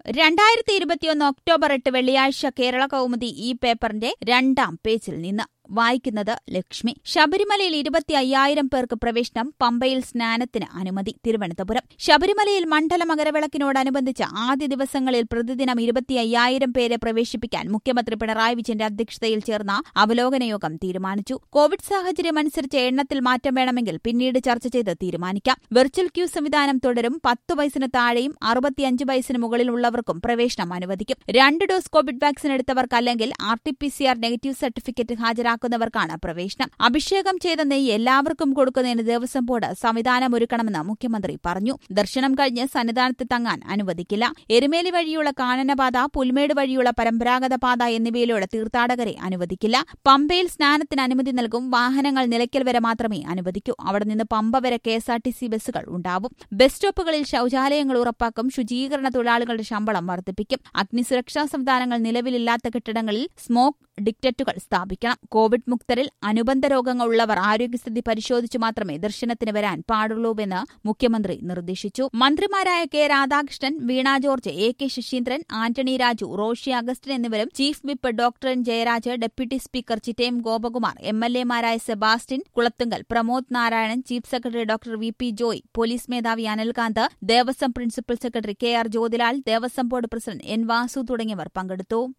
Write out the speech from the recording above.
രണ്ടായിരത്തി ഇരുപത്തിയൊന്ന് ഒക്ടോബർ എട്ട് വെള്ളിയാഴ്ച കേരള കൗമുദി ഈ പേപ്പറിന്റെ രണ്ടാം പേജിൽ നിന്ന് വായിക്കുന്നത് ലക്ഷ്മി ശബരിമലയിൽ ഇരുപത്തി അയ്യായിരം പേർക്ക് പ്രവേശനം പമ്പയിൽ സ്നാനത്തിന് അനുമതി തിരുവനന്തപുരം ശബരിമലയിൽ മണ്ഡല മകരവിളക്കിനോടനുബന്ധിച്ച് ആദ്യ ദിവസങ്ങളിൽ പ്രതിദിനം ഇരുപത്തി അയ്യായിരം പേരെ പ്രവേശിപ്പിക്കാൻ മുഖ്യമന്ത്രി പിണറായി വിജയന്റെ അധ്യക്ഷതയിൽ ചേർന്ന അവലോകന യോഗം തീരുമാനിച്ചു കോവിഡ് സാഹചര്യം അനുസരിച്ച് എണ്ണത്തിൽ മാറ്റം വേണമെങ്കിൽ പിന്നീട് ചർച്ച ചെയ്ത് തീരുമാനിക്കാം വെർച്വൽ ക്യൂ സംവിധാനം തുടരും പത്ത് വയസ്സിന് താഴെയും അറുപത്തിയഞ്ച് വയസ്സിന് മുകളിലുള്ളവർക്കും പ്രവേശനം അനുവദിക്കും രണ്ട് ഡോസ് കോവിഡ് വാക്സിൻ എടുത്തവർക്ക് അല്ലെങ്കിൽ R T P C R negative certificate ഹാജരാക്കുന്നവർക്കാണ് പ്രവേശനം അഭിഷേകം ചെയ്ത നെയ്യ് എല്ലാവർക്കും കൊടുക്കുന്നതിന് ദേവസ്വം ബോർഡ് സംവിധാനമൊരുക്കണമെന്ന് മുഖ്യമന്ത്രി പറഞ്ഞു ദർശനം കഴിഞ്ഞ് സന്നിധാനത്ത് തങ്ങാൻ അനുവദിക്കില്ല എരുമേലി വഴിയുള്ള കാനനപാത പുൽമേട് വഴിയുള്ള പരമ്പരാഗത പാത എന്നിവയിലൂടെ തീർത്ഥാടകരെ അനുവദിക്കില്ല പമ്പയിൽ സ്നാനത്തിന് അനുമതി നൽകും വാഹനങ്ങൾ നിലയ്ക്കൽ വരെ മാത്രമേ അനുവദിക്കൂ അവിടെ നിന്ന് പമ്പ വരെ K S R T C ബസ്സുകൾ ഉണ്ടാവും ബസ് സ്റ്റോപ്പുകളിൽ ശൌചാലയങ്ങൾ ഉറപ്പാക്കും ശുചീകരണ തൊഴിലാളികളുടെ ശമ്പളം വർദ്ധിപ്പിക്കും അഗ്നിസുരക്ഷാ സംവിധാനങ്ങൾ നിലവിലില്ലാത്ത കെട്ടിടങ്ങളിൽ സ്മോക്ക് ഡിക്റ്ററ്റുകൾ സ്ഥാപിക്കണം കോവിഡ് മുക്തരിൽ അനുബന്ധ രോഗങ്ങൾ ഉള്ളവർ ആരോഗ്യസ്ഥിതി പരിശോധിച്ചു മാത്രമേ ദർശനത്തിന് വരാൻ പാടുള്ളൂവെന്ന് മുഖ്യമന്ത്രി നിർദ്ദേശിച്ചു മന്ത്രിമാരായ K Radhakrishnan Veena George A K Saseendran Antony Raju Roshy Augustine എന്നിവരും chief whip doctor N Jayaraj deputy speaker Chittayam Gopakumar M L എമാരായ Sebastian Kulathunkal Pramod Narayanan chief secretary doctor V P Joy police മേധാവി Anil Kanth Devaswom principal secretary K R Jyothilal Devaswom board president N Vasu തുടങ്ങിയവർ പങ്കെടുത്തു